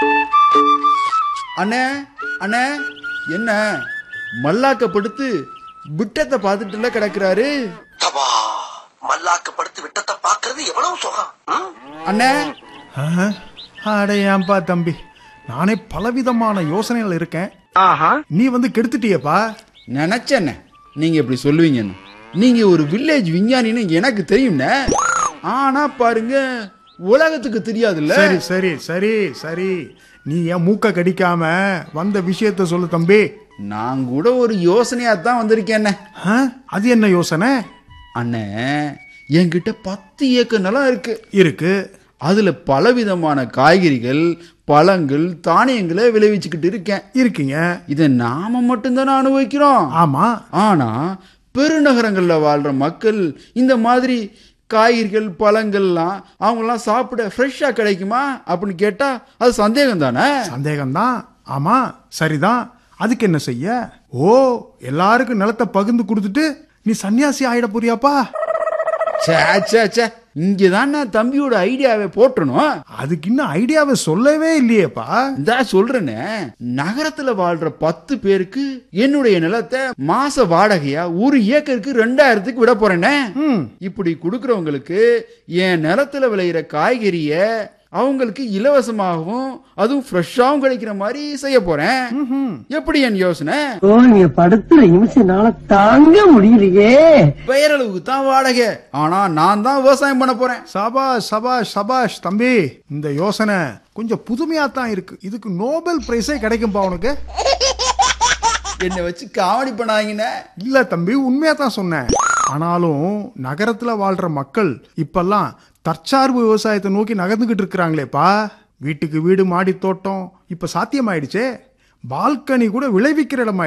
அண்ணே அண்ணே என்ன மல்லாக்கப்படுத்து விட்டத்தை பார்த்துட்டுல கிடக்குறாரு தபா மல்லாக்கப்படுத்தி விட்டத்தை பாக்குறது எவ்வளவு சுகம் ம்? அண்ணே ஆ? அட ஏன்பா தம்பி நானே பலவிதமான யோசனைகள் இருக்கேன் நீ வந்து கெடுத்துட்டியப்பா நினைச்சேண்ணே நீங்க இப்படி சொல்லுவீங்கன்னு நீங்க ஒரு வில்லேஜ் விஞ்ஞானின்னு எனக்கு தெரியும்ண்ணே ஆனா பாருங்க உலகத்துக்கு தெரியாதுல்ல சரி சரி சரி சரி நீ ஏன் மூக்க கடிக்காம வந்த விஷயத்த சொல்லு தம்பி நான் கூட ஒரு யோசனையா தான் வந்திருக்கேண்ணே ஆ? அது என்ன யோசனை அண்ணே என்கிட்ட பத்து ஏக்கர் நிலம் இருக்கு இருக்கு அதுல பலவிதமான காய்கறிகள் பழங்கள் தானியங்களை விளைவிச்சுக்கிட்டு இருக்கேன் இருக்கீங்க இதை நாம மட்டும்தானே அனுபவிக்கிறோம் ஆமா ஆனா பெருநகரங்கள்ல வாழ்ற மக்கள் இந்த மாதிரி காய்கறிகள் பழங்கள்லாம் அவங்கெல்லாம் சாப்பிட ஃப்ரெஷ்ஷா கிடைக்குமா அப்படின்னு கேட்டா அது சந்தேகம் தானே சந்தேகம்தான் ஆமா சரிதான் அதுக்கு என்ன செய்ய ஓ எல்லாருக்கும் நிலத்தை பகிர்ந்து கொடுத்துட்டு நீ சன்னியாசி ஆயிட போறியாப்பா சே சே சே இங்கதான் நான் தம்பியோட ஐடியாவை போட்டணும் அதுக்கு இன்னும் ஐடியாவை சொல்லவே இல்லையேப்பா இந்த சொல்றேனே நகரத்துல வாழ்ற பத்து பேருக்கு என்னுடைய நிலத்தை மாச வாடகையா ஒரு ஏக்கருக்கு ரெண்டாயிரத்துக்கு விட போறேனே ம் இப்படி கொடுக்கறவங்களுக்கு என் நிலத்துல விளையிற காய்கறிய அவங்களுக்கு இலவசமாகவும் அதுவும் ஃப்ரெஷ்ஷாவும் கிடைக்கிற மாதிரி செய்ய போறேன் எப்படி என் யோசனை ஓ நீ படுத்துற நிமிஷம்னால தாங்க முடியலையே பெயரளவுக்கு தான் வாடகை ஆனா நான் தான் விவசாயம் பண்ண போறேன் சபாஷ் சபாஷ் சபாஷ் தம்பி இந்த யோசனை கொஞ்சம் புதுமையா தான் இருக்கு இதுக்கு நோபல் பிரைஸே கிடைக்கும்பா உனக்கு என்னை வச்சு காமெடி பண்ணாங்கன்னு இல்ல தம்பி உண்மையா தான் சொன்னேன் ஆனாலும் நகரத்துல வாழ்ற மக்கள் இப்பெல்லாம் தற்சார்பு விவசாயத்தை நோக்கி நகர்ந்துகிட்டு இருக்கிறாங்களேப்பா வீட்டுக்கு வீடு மாடி தோட்டம் இப்ப சாத்தியமாயிடுச்சே பால்கனி கூட விளைவிக்கிற இடம்